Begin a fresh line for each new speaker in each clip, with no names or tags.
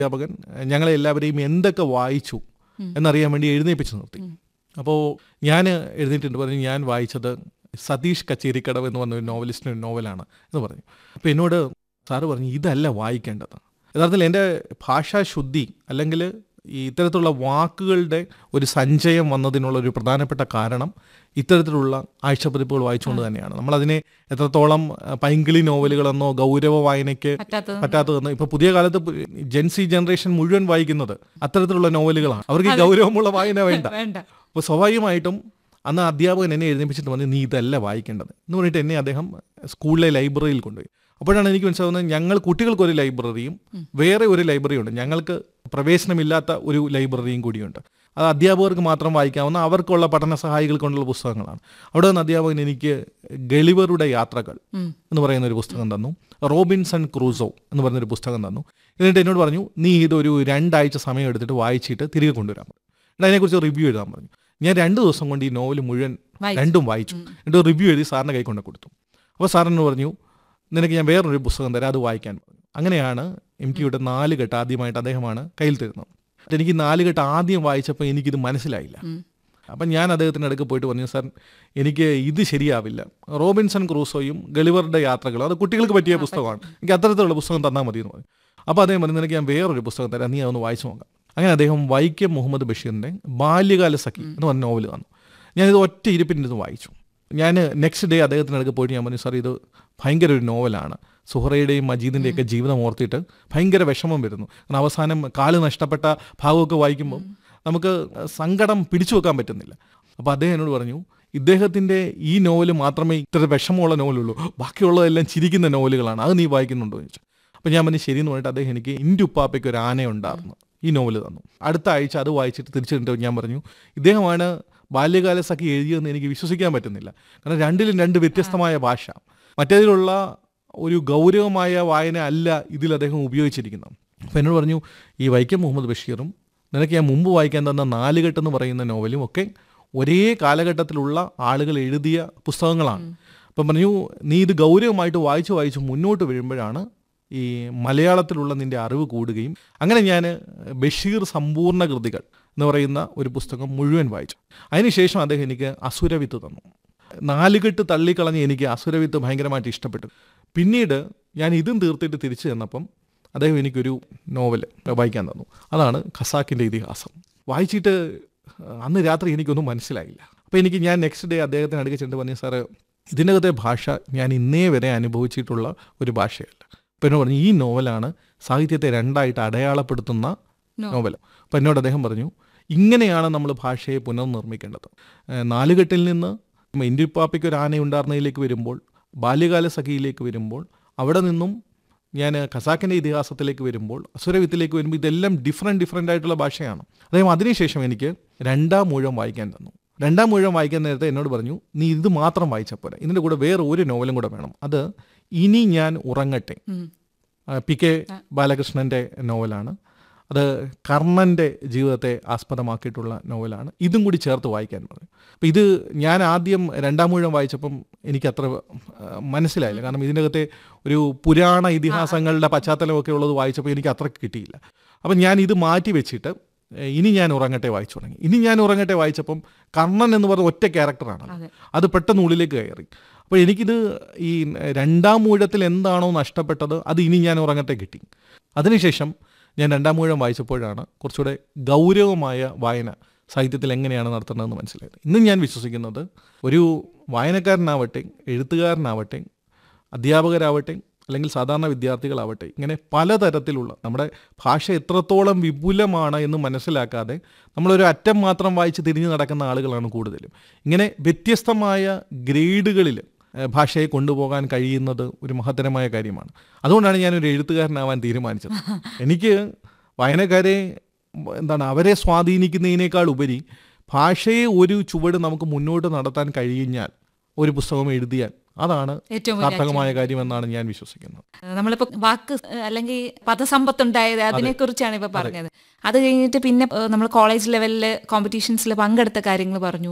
അധ്യാപകൻ ഞങ്ങളെ എല്ലാവരെയും എന്തൊക്കെ വായിച്ചു എന്നറിയാൻ വേണ്ടി എഴുന്നേപ്പിച്ച് നിർത്തി അപ്പോൾ ഞാൻ എഴുന്നേറ്റിട്ട് പറഞ്ഞു ഞാൻ വായിച്ചത് സതീഷ് കച്ചേരിക്കടവ് എന്ന് പറഞ്ഞ ഒരു നോവലിസ്റ്റിൻ്റെ ഒരു നോവലാണ് എന്ന് പറഞ്ഞു അപ്പോൾ എന്നോട് സാറ് പറഞ്ഞു ഇതല്ല വായിക്കേണ്ടത് യഥാർത്ഥത്തിൽ എൻ്റെ ഭാഷാശുദ്ധി അല്ലെങ്കിൽ ഈ ഇത്തരത്തിലുള്ള വാക്കുകളുടെ ഒരു സഞ്ചയം വന്നതിനുള്ള ഒരു പ്രധാനപ്പെട്ട കാരണം ഇത്തരത്തിലുള്ള ആഴ്ചപ്പതിപ്പുകൾ വായിച്ചുകൊണ്ട് തന്നെയാണ് നമ്മളതിനെ എത്രത്തോളം അഹ്, പൈങ്കിളി നോവലുകളെന്നോ ഗൗരവ വായനയ്ക്ക്
പറ്റാത്തത്
പറ്റാത്തതെന്ന് ഇപ്പൊ പുതിയ കാലത്ത് ജെൻസി ജനറേഷൻ മുഴുവൻ വായിക്കുന്നത് അത്തരത്തിലുള്ള നോവലുകളാണ് അവർക്ക് ഈ ഗൗരവമുള്ള വായന വേണ്ട
വേണ്ട
അപ്പോൾ സ്വാഭാവികമായിട്ടും അന്ന് അധ്യാപകൻ എന്നെ എഴുന്നേപ്പിച്ചിട്ട് പറഞ്ഞു നീ ഇതല്ല വായിക്കേണ്ടത് എന്ന് പറഞ്ഞിട്ട് എന്നെ അദ്ദേഹം സ്കൂളിലെ ലൈബ്രറിയിൽ കൊണ്ടുപോയി അപ്പോഴാണ് എനിക്ക് മനസ്സിലാവുന്നത് ഞങ്ങൾ കുട്ടികൾക്കൊരു ലൈബ്രറിയും വേറെ ഒരു ലൈബ്രറിയും ഉണ്ട് ഞങ്ങൾക്ക് പ്രവേശനമില്ലാത്ത ഒരു ലൈബ്രറിയും കൂടിയുണ്ട് അത് അധ്യാപകർക്ക് മാത്രം വായിക്കാവുന്ന അവർക്കുള്ള പഠന സഹായികൾ കൊണ്ടുള്ള പുസ്തകങ്ങളാണ് അവിടെ നിന്ന് അധ്യാപകൻ എനിക്ക് ഗളിവറുടെ യാത്രകൾ
ഉം.
എന്ന് പറയുന്ന ഒരു പുസ്തകം തന്നു റോബിൻസൺ ക്രൂസോ എന്ന് പറയുന്നൊരു പുസ്തകം തന്നു എന്നിട്ട് എന്നോട് പറഞ്ഞു നീ ഇതൊരു രണ്ടാഴ്ച സമയം എടുത്തിട്ട് വായിച്ചിട്ട് തിരികെ കൊണ്ടുവരാൻ പറഞ്ഞു എന്നിട്ട് അതിനെക്കുറിച്ച് റിവ്യൂ എഴുതാൻ പറഞ്ഞു ഞാൻ രണ്ട് ദിവസം കൊണ്ട് ഈ നോവൽ മുഴുവൻ
വായിച്ചു.
രണ്ടും വായിച്ചു എന്നിട്ട് റിവ്യൂ എഴുതി സാറിന് കൈ കൊണ്ട് കൊടുത്തു അപ്പോൾ സാറിന് പറഞ്ഞു നിനക്ക് ഞാൻ വേറൊരു പുസ്തകം തരാം അത് വായിക്കാൻ പറഞ്ഞു അങ്ങനെയാണ് എം ടിയുടെ നാല് കെട്ട് ആദ്യമായിട്ട് അദ്ദേഹമാണ് കയ്യിൽ തരുന്നത് എന്നിട്ട് എനിക്ക് ഈ നാല് കെട്ട് ആദ്യം വായിച്ചപ്പോൾ എനിക്കിത് മനസ്സിലായില്ല
ഉം.
അപ്പം ഞാൻ അദ്ദേഹത്തിൻ്റെ അടുക്ക് പോയിട്ട് പറഞ്ഞു സാർ എനിക്ക് ഇത് ശരിയാവില്ല റോബിൻസൺ ക്രൂസോയും ഗളിവറുടെ യാത്രകളും അത് കുട്ടികൾക്ക് പറ്റിയ പുസ്തകമാണ് എനിക്ക് അത്തരത്തിലുള്ള പുസ്തകം തന്നാൽ മതി എന്ന് പറഞ്ഞു അപ്പോൾ അദ്ദേഹം പറഞ്ഞു നിനക്ക് ഞാൻ വേറൊരു പുസ്തകം തരാം നീ അതൊന്ന് വായിച്ചു നോക്കാം അങ്ങനെ അദ്ദേഹം വൈക്കം മുഹമ്മദ് ബഷീറിൻ്റെ ബാല്യകാല സഖി എന്ന് പറഞ്ഞ നോവൽ തന്നു ഞാനിത് ഒറ്റ ഇരിപ്പിൻ്റെ ഇത് വായിച്ചു ഞാൻ നെക്സ്റ്റ് ഡേ അദ്ദേഹത്തിൻ്റെ അടുക്ക് പോയിട്ട് ഞാൻ പറഞ്ഞു സാർ ഇത് ഭയങ്കര ഒരു നോവലാണ് സുഹറയുടെയും മജീദിൻ്റെയൊക്കെ ജീവിതം ഓർത്തിട്ട് ഭയങ്കര വിഷമം വരുന്നു കാരണം അവസാനം കാല് നഷ്ടപ്പെട്ട ഭാഗമൊക്കെ വായിക്കുമ്പോൾ നമുക്ക് സങ്കടം പിടിച്ചു വെക്കാൻ പറ്റുന്നില്ല അപ്പോൾ അദ്ദേഹം എന്നോട് പറഞ്ഞു ഇദ്ദേഹത്തിൻ്റെ ഈ നോവൽ മാത്രമേ ഇത്ര വിഷമമുള്ള നോവലുള്ളൂ ബാക്കിയുള്ളതെല്ലാം ചിരിക്കുന്ന നോവലുകളാണ് അത് നീ വായിക്കുന്നുണ്ടോ എന്ന് ചോദിച്ചു അപ്പോൾ ഞാൻ പറഞ്ഞു ശരിയെന്ന് പറഞ്ഞിട്ട് അദ്ദേഹം എനിക്ക് ഇൻഡുപ്പാപ്പയ്ക്ക് ഒരു ആന ഉണ്ടായിരുന്നു ഈ നോവൽ തന്നു അടുത്ത ആഴ്ച അത് വായിച്ചിട്ട് തിരിച്ചിട്ട് ഞാൻ പറഞ്ഞു ഇദ്ദേഹമാണ് ബാല്യകാല സഖി എഴുതിയതെന്ന് എനിക്ക് വിശ്വസിക്കാൻ പറ്റുന്നില്ല കാരണം രണ്ടിലും രണ്ട് വ്യത്യസ്തമായ ഭാഷ മറ്റേതിലുള്ള ഒരു ഗൗരവമായ വായന അല്ല ഇതിൽ അദ്ദേഹം ഉപയോഗിച്ചിരിക്കുന്നത് അപ്പോൾ എന്നോട് പറഞ്ഞു ഈ വൈക്കം മുഹമ്മദ് ബഷീറും നിനക്ക് ഞാൻ മുമ്പ് വായിക്കാൻ തന്ന നാലുകെട്ട് എന്ന് പറയുന്ന നോവലും ഒക്കെ ഒരേ കാലഘട്ടത്തിലുള്ള ആളുകൾ എഴുതിയ പുസ്തകങ്ങളാണ് അപ്പം പറഞ്ഞു നീ ഇത് ഗൗരവമായിട്ട് വായിച്ച് വായിച്ച് മുന്നോട്ട് വീഴുമ്പോഴാണ് ഈ മലയാളത്തിലുള്ള നിന്റെ അറിവ് കൂടുകയും അങ്ങനെ ഞാൻ ബഷീർ സമ്പൂർണ്ണ കൃതികൾ എന്ന് പറയുന്ന ഒരു പുസ്തകം മുഴുവൻ വായിച്ചു അതിനുശേഷം അദ്ദേഹം എനിക്ക് അസുരവിത്ത് തന്നു നാലുകെട്ട് തള്ളിക്കളഞ്ഞ് എനിക്ക് അസുരവിത്ത് ഭയങ്കരമായിട്ട് ഇഷ്ടപ്പെട്ടു പിന്നീട് ഞാൻ ഇതും തീർത്തിട്ട് തിരിച്ചു ചെന്നപ്പം അദ്ദേഹം എനിക്കൊരു നോവൽ വായിക്കാൻ തന്നു അതാണ് ഖസാക്കിൻ്റെ ഇതിഹാസം വായിച്ചിട്ട് അന്ന് രാത്രി എനിക്കൊന്നും മനസ്സിലായില്ല അപ്പോൾ എനിക്ക് ഞാൻ നെക്സ്റ്റ് ഡേ അദ്ദേഹത്തിന് അടുക്ക ചെന്നിട്ട് പറഞ്ഞു സാറ് ഇതിനകത്തെ ഭാഷ ഞാൻ ഇന്നേ വരെ അനുഭവിച്ചിട്ടുള്ള ഒരു ഭാഷയല്ല അപ്പോൾ എന്നോട് പറഞ്ഞു ഈ നോവലാണ് സാഹിത്യത്തെ രണ്ടായിട്ട് അടയാളപ്പെടുത്തുന്ന നോവൽ അപ്പോൾ എന്നോട് അദ്ദേഹം പറഞ്ഞു ഇങ്ങനെയാണ് നമ്മൾ ഭാഷയെ പുനർനിർമ്മിക്കേണ്ടത് ഏഹ് നാലുകെട്ടിൽ നിന്ന് ഇന്ത്യപ്പാപ്പയ്ക്ക് ഒരു ആന ഉണ്ടായിരുന്നതിലേക്ക് വരുമ്പോൾ ബാല്യകാല സഖിയിലേക്ക് വരുമ്പോൾ അവിടെ നിന്നും ഞാൻ ഖസാക്കിൻ്റെ ഇതിഹാസത്തിലേക്ക് വരുമ്പോൾ അസുരവിത്തിലേക്ക് വരുമ്പോൾ ഇതെല്ലാം ഡിഫറെൻറ്റ് ഡിഫറെൻ്റ് ആയിട്ടുള്ള ഭാഷയാണ് അദ്ദേഹം അതിനുശേഷം എനിക്ക് രണ്ടാം മൂഴം വായിക്കാൻ തന്നു രണ്ടാം മൂഴം വായിക്കാൻ നേരത്തെ എന്നോട് പറഞ്ഞു നീ ഇത് മാത്രം വായിച്ചാൽ പോരാ ഇതിൻ്റെ കൂടെ വേറെ ഒരു നോവലും കൂടെ വേണം അത് ഇനി ഞാൻ ഉറങ്ങട്ടെ
ഉം.
ആ, പി കെ ബാലകൃഷ്ണൻ്റെ നോവലാണ് അത് കർണൻ്റെ ജീവിതത്തെ ആസ്പദമാക്കിയിട്ടുള്ള നോവലാണ് ഇതും കൂടി ചേർത്ത് വായിക്കാൻ പറഞ്ഞു അപ്പം ഇത് ഞാൻ ആദ്യം രണ്ടാം മുഴുവൻ വായിച്ചപ്പം എനിക്ക് അത്ര ആ, മനസ്സിലായില്ല കാരണം ഇതിനകത്തെ ഒരു പുരാണ ഇതിഹാസങ്ങളുടെ പശ്ചാത്തലമൊക്കെ ഉള്ളത് വായിച്ചപ്പോൾ എനിക്ക് അത്ര കിട്ടിയില്ല അപ്പം ഞാൻ ഇത് മാറ്റി വെച്ചിട്ട് ഏ, ഇനി ഞാൻ ഉറങ്ങട്ടെ വായിച്ചു തുടങ്ങി ഇനി ഞാൻ ഉറങ്ങട്ടെ വായിച്ചപ്പം കർണൻ എന്ന് പറഞ്ഞ ഒറ്റ ക്യാരക്ടറാണ്
അതെ.
അത് പെട്ടെന്ന് ഉള്ളിലേക്ക് കയറി അപ്പോൾ എനിക്കിത് ഈ രണ്ടാം മൂഴത്തിൽ എന്താണോ നഷ്ടപ്പെട്ടത് അത് ഇനി ഞാൻ ഉറങ്ങട്ടെ കിട്ടി അതിനുശേഷം ഞാൻ രണ്ടാം മൂഴം വായിച്ചപ്പോഴാണ് കുറച്ചുകൂടെ ഗൗരവമായ വായന സാഹിത്യത്തിൽ എങ്ങനെയാണ് നടത്തേണ്ടതെന്ന് മനസ്സിലായത് ഇന്നും ഞാൻ വിശ്വസിക്കുന്നത് ഒരു വായനക്കാരനാവട്ടെ എഴുത്തുകാരനാവട്ടെ അധ്യാപകരാവട്ടെ അല്ലെങ്കിൽ സാധാരണ വിദ്യാർത്ഥികളാവട്ടെ ഇങ്ങനെ പലതരത്തിലുള്ള നമ്മുടെ ഭാഷ എത്രത്തോളം വിപുലമാണ് എന്ന് മനസ്സിലാക്കാതെ നമ്മളൊരു അറ്റം മാത്രം വായിച്ച് തിരിഞ്ഞു നടക്കുന്ന ആളുകളാണ് കൂടുതലും ഇങ്ങനെ വ്യത്യസ്തമായ ഗ്രേഡുകളിൽ ഏഹ്, ഭാഷയെ കൊണ്ടുപോകാൻ കഴിയുന്നത് ഒരു മഹത്തരമായ കാര്യമാണ് അതുകൊണ്ടാണ് ഞാനൊരു എഴുത്തുകാരനാവാൻ തീരുമാനിച്ചത് എനിക്ക് വായനക്കാരെ എന്താണ് അവരെ സ്വാധീനിക്കുന്നതിനേക്കാൾ ഉപരി ഭാഷയെ ഒരു ചുവട് നമുക്ക് മുന്നോട്ട് നടത്താൻ കഴിഞ്ഞാൽ ഒരു പുസ്തകം എഴുതിയാൽ അതാണ്
ഏറ്റവും വലിയ
സാർത്ഥകമായ കാര്യമെന്നാണ് ഞാൻ വിശ്വസിക്കുന്നത്
നമ്മളിപ്പോ വാക്ക് അല്ലെങ്കിൽ പദസമ്പത്തുണ്ടായത് അതിനെ കുറിച്ചാണ് ഇപ്പൊ പറഞ്ഞത് അത് കഴിഞ്ഞിട്ട് പിന്നെ നമ്മൾ കോളേജ് ലെവലിൽ കോമ്പറ്റീഷൻസിൽ പങ്കെടുത്ത കാര്യങ്ങൾ പറഞ്ഞു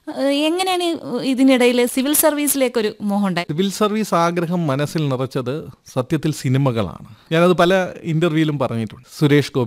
ഏഹ് എങ്ങനെയാണ് ഈ ഇതിനിടയിൽ സിവിൽ സർവീസിലേക്കൊരു മോഹം ഉണ്ടായത്
സിവിൽ സർവീസ് ആഗ്രഹം മനസ്സിൽ നിറച്ചത് സത്യത്തിൽ സിനിമകളാണ് ഞാനത് പല ഇന്റർവ്യൂവിലും പറഞ്ഞിട്ടുണ്ട് സുരേഷ് ഗോപി